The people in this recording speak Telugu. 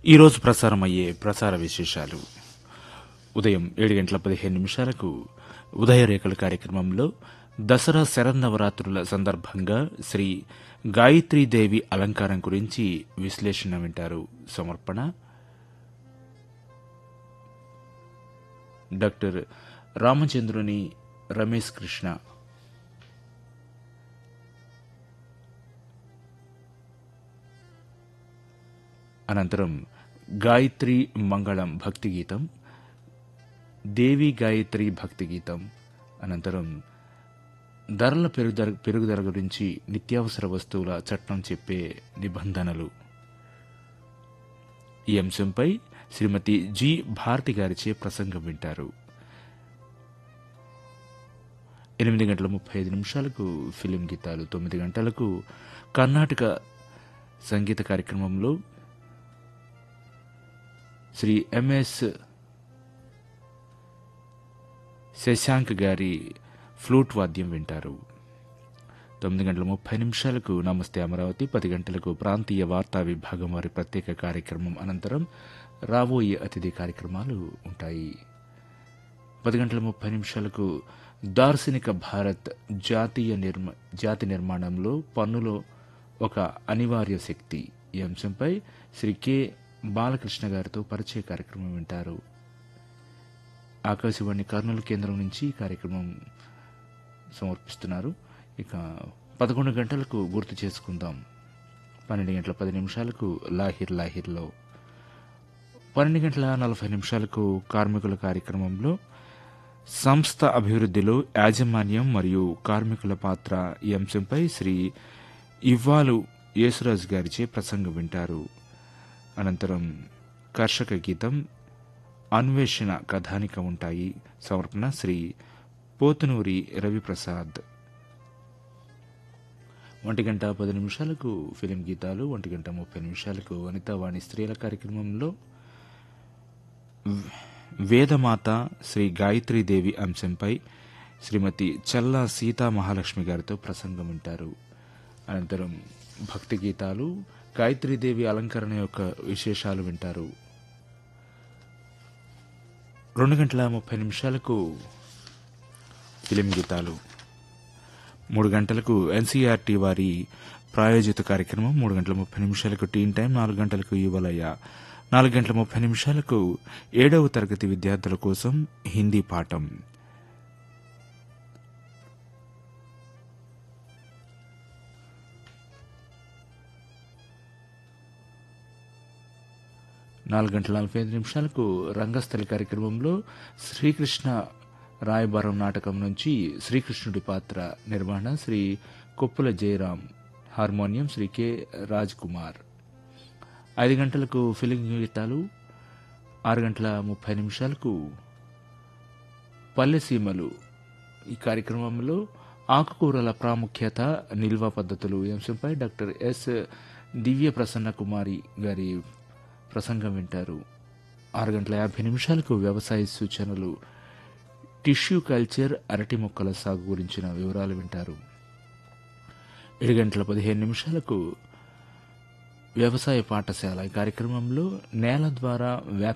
ఈరోజు ప్రసారమయ్యే ప్రసార విశేషాలు ఉదయం ఏడు గంటల పదిహేను నిమిషాలకు ఉదయరేఖల కార్యక్రమంలో దసరా శరన్నవరాత్రుల సందర్భంగా శ్రీ గాయత్రీదేవి అలంకారం గురించి విశ్లేషణ వింటారు సమర్పణ డాక్టర్ రామచంద్రుని రమేష్ కృష్ణ అనంతరం గాయత్రి మంగళం భక్తి గీతం దేవి గాయత్రి భక్తి గీతం అనంతరం ధరల పెరుగుదల పెరుగుదల గురించి నిత్యావసర వస్తువుల చట్టం చెప్పే నిబంధనలు ఈ అంశంపై శ్రీమతి జి భారతి గారిచే ప్రసంగం వింటారు ఎనిమిది గంటల ముప్పై ఐదు నిమిషాలకు ఫిలిం గీతాలు తొమ్మిది గంటలకు కర్ణాటక సంగీత కార్యక్రమంలో శ్రీ ఎంఎస్ శశాంక్ గారి ఫ్లూట్ వాద్యం వింటారు తొమ్మిది గంటల ముప్పై నిమిషాలకు నమస్తే అమరావతి పది గంటలకు ప్రాంతీయ వార్తా విభాగం వారి ప్రత్యేక కార్యక్రమం అనంతరం రాబోయే అతిథి కార్యక్రమాలు ఉంటాయి పది గంటల ముప్పై నిమిషాలకు దార్శనిక భారత్ జాతీయ నిర్మ జాతి నిర్మాణంలో పన్నులో ఒక అనివార్య శక్తి ఈ అంశంపై శ్రీ కె బాలకృష్ణ గారితో పరిచయ కార్యక్రమం వింటారు ఆకాశవాణి కర్నూలు కేంద్రం నుంచి ఈ కార్యక్రమం సమర్పిస్తున్నారు ఇక పదకొండు గంటలకు గుర్తు చేసుకుందాం పన్నెండు గంటల పది నిమిషాలకు లాహిర్ లాహిర్లో పన్నెండు గంటల నలభై నిమిషాలకు కార్మికుల కార్యక్రమంలో సంస్థ అభివృద్ధిలో యాజమాన్యం మరియు కార్మికుల పాత్ర ఈ అంశంపై శ్రీ ఇవ్వాలు యేసురాజు గారిచే ప్రసంగం వింటారు అనంతరం కర్షక గీతం అన్వేషణ కథానిక ఉంటాయి సమర్పణ శ్రీ పోతునూరి రవిప్రసాద్ ఒంటి గంట పది నిమిషాలకు ఫిలిం గీతాలు ఒంటి గంట ముప్పై నిమిషాలకు వనితావాణి స్త్రీల కార్యక్రమంలో వేదమాత శ్రీ గాయత్రీదేవి అంశంపై శ్రీమతి చల్లా సీతా మహాలక్ష్మి గారితో ప్రసంగం వింటారు అనంతరం భక్తి గీతాలు గాయత్రీదేవి అలంకరణ యొక్క విశేషాలు వింటారు రెండు గంటల ముప్పై నిమిషాలకు ఫిలిం గీతాలు మూడు గంటలకు ఎన్సీఆర్టీ వారి ప్రాయోజిత కార్యక్రమం మూడు గంటల ముప్పై నిమిషాలకు టీన్ టైం నాలుగు గంటలకు యువలయ్య నాలుగు గంటల ముప్పై నిమిషాలకు ఏడవ తరగతి విద్యార్థుల కోసం హిందీ పాఠం నాలుగు గంటల నలభై ఐదు నిమిషాలకు రంగస్థలి కార్యక్రమంలో శ్రీకృష్ణ రాయబారం నాటకం నుంచి శ్రీకృష్ణుడి పాత్ర నిర్వహణ శ్రీ కొప్పుల జయరాం హార్మోనియం శ్రీ కె రాజ్ కుమార్ ఐదు గంటలకు ఫిలిం గీతాలు ఆరు గంటల ముప్పై నిమిషాలకు పల్లెసీమలు ఈ కార్యక్రమంలో ఆకుకూరల ప్రాముఖ్యత నిల్వ పద్ధతులు ఈ అంశంపై డాక్టర్ ఎస్ దివ్య ప్రసన్న కుమారి గారి ప్రసంగం వింటారు ఆరు గంటల యాభై నిమిషాలకు వ్యవసాయ సూచనలు టిష్యూ కల్చర్ అరటి మొక్కల సాగు గురించిన వివరాలు వింటారు ఏడు గంటల పదిహేను నిమిషాలకు వ్యవసాయ పాఠశాల ఈ కార్యక్రమంలో నేల ద్వారా